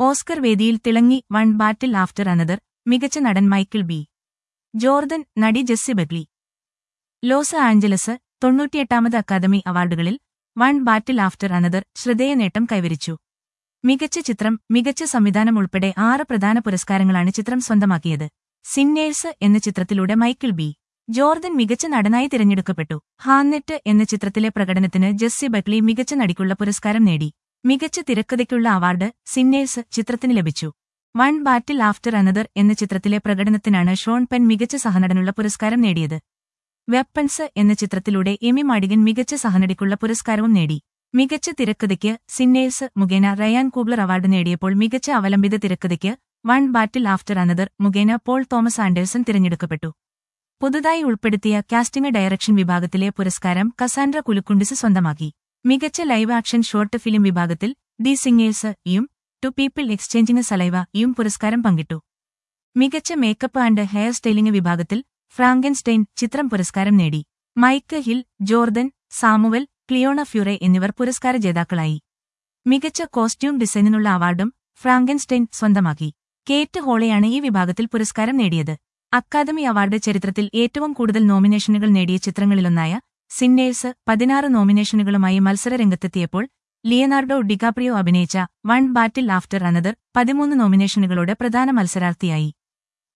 Oscar വേദിയിൽ തിളങ്ങി one ബാറ്റിൽ after another മികച്ച നടൻ മൈക്കിൾ ബി ജോർദൻ നടി ജെസ്സി ബഗ്ലി ലോസ് ആഞ്ചലസ് തൊണ്ണൂറ്റിയെട്ടാമത് അക്കാദമി അവാർഡുകളിൽ വൺ ബാറ്റിൽ ആഫ്റ്റർ അനദർ ശ്രദ്ധേയ നേട്ടം കൈവരിച്ചു മികച്ച ചിത്രം മികച്ച സംവിധാനം ഉൾപ്പെടെ ആറ് പ്രധാന പുരസ്കാരങ്ങളാണ് ചിത്രം സ്വന്തമാക്കിയത് സിന്നേഴ്സ് എന്ന ചിത്രത്തിലൂടെ മൈക്കിൾ ബി ജോർദൻ മികച്ച നടനായി തിരഞ്ഞെടുക്കപ്പെട്ടു ഹാന്നെറ്റ് എന്ന ചിത്രത്തിലെ പ്രകടനത്തിന് ജെസ്സി ബക്ലി മികച്ച നടിക്കുള്ള പുരസ്കാരം നേടി മികച്ച തിരക്കഥയ്ക്കുള്ള അവാർഡ് സിന്നേഴ്സ് ചിത്രത്തിന് ലഭിച്ചു വൺ ബാറ്റിൽ ആഫ്റ്റർ അനദർ എന്ന ചിത്രത്തിലെ പ്രകടനത്തിനാണ് ഷോൺ പെൻ മികച്ച സഹനടനുള്ള പുരസ്കാരം നേടിയത് വെപ്പൺസ് എന്ന ചിത്രത്തിലൂടെ എമി മാഡിഗൻ മികച്ച സഹനടിക്കുള്ള പുരസ്കാരവും നേടി മികച്ച തിരക്കഥയ്ക്ക് സിന്നേഴ്സ് മുഖേന റയാൻ കൂബ്ലർ അവാർഡ് നേടിയപ്പോൾ മികച്ച അവലംബിത തിരക്കഥയ്ക്ക് വൺ ബാറ്റിൽ ആഫ്റ്റർ അനദർ മുഖേന പോൾ തോമസ് ആൻഡേഴ്സൺ തിരഞ്ഞെടുക്കപ്പെട്ടു പുതുതായി ഉൾപ്പെടുത്തിയ കാസ്റ്റിംഗ് ഡയറക്ഷൻ വിഭാഗത്തിലെ പുരസ്കാരം കസാൻഡ്ര കുലുക്കുണ്ടിസ് സ്വന്തമാക്കി മികച്ച ലൈവ് ആക്ഷൻ ഷോർട്ട് ഫിലിം വിഭാഗത്തിൽ ദി സിംഗേഴ്സ് യും ടു പീപ്പിൾ എക്സ്ചേഞ്ചിങ് സലൈവ യും പുരസ്കാരം പങ്കിട്ടു മികച്ച മേക്കപ്പ് ആൻഡ് ഹെയർ സ്റ്റൈലിംഗ് വിഭാഗത്തിൽ ഫ്രാങ്കൻസ്റ്റൈൻ ചിത്രം പുരസ്കാരം നേടി Mike Hill Jordan Samuel Cliona Furey എന്നിവർ പുരസ്കാര ജേതാക്കളായി മികച്ച കോസ്റ്റ്യൂം ഡിസൈനിനുള്ള അവാർഡും ഫ്രാങ്കൻസ്റ്റൈൻ സ്വന്തമാക്കി കേറ്റ് ഹോളെയാണ് ഈ വിഭാഗത്തിൽ പുരസ്കാരം നേടിയത് അക്കാദമി അവാർഡ് ചരിത്രത്തിൽ ഏറ്റവും കൂടുതൽ നോമിനേഷനുകൾ നേടിയ ചിത്രങ്ങളിലൊന്നായ സിന്നേഴ്സ് പതിനാറ് നോമിനേഷനുകളുമായി മത്സരരംഗത്തെത്തിയപ്പോൾ ലിയനാർഡോ ഡികാപ്രിയോ അഭിനയിച്ച വൺ ബാറ്റിൽ ആഫ്റ്റർ അനദർ പതിമൂന്ന് നോമിനേഷനുകളോടെ പ്രധാന മത്സരാർത്ഥിയായി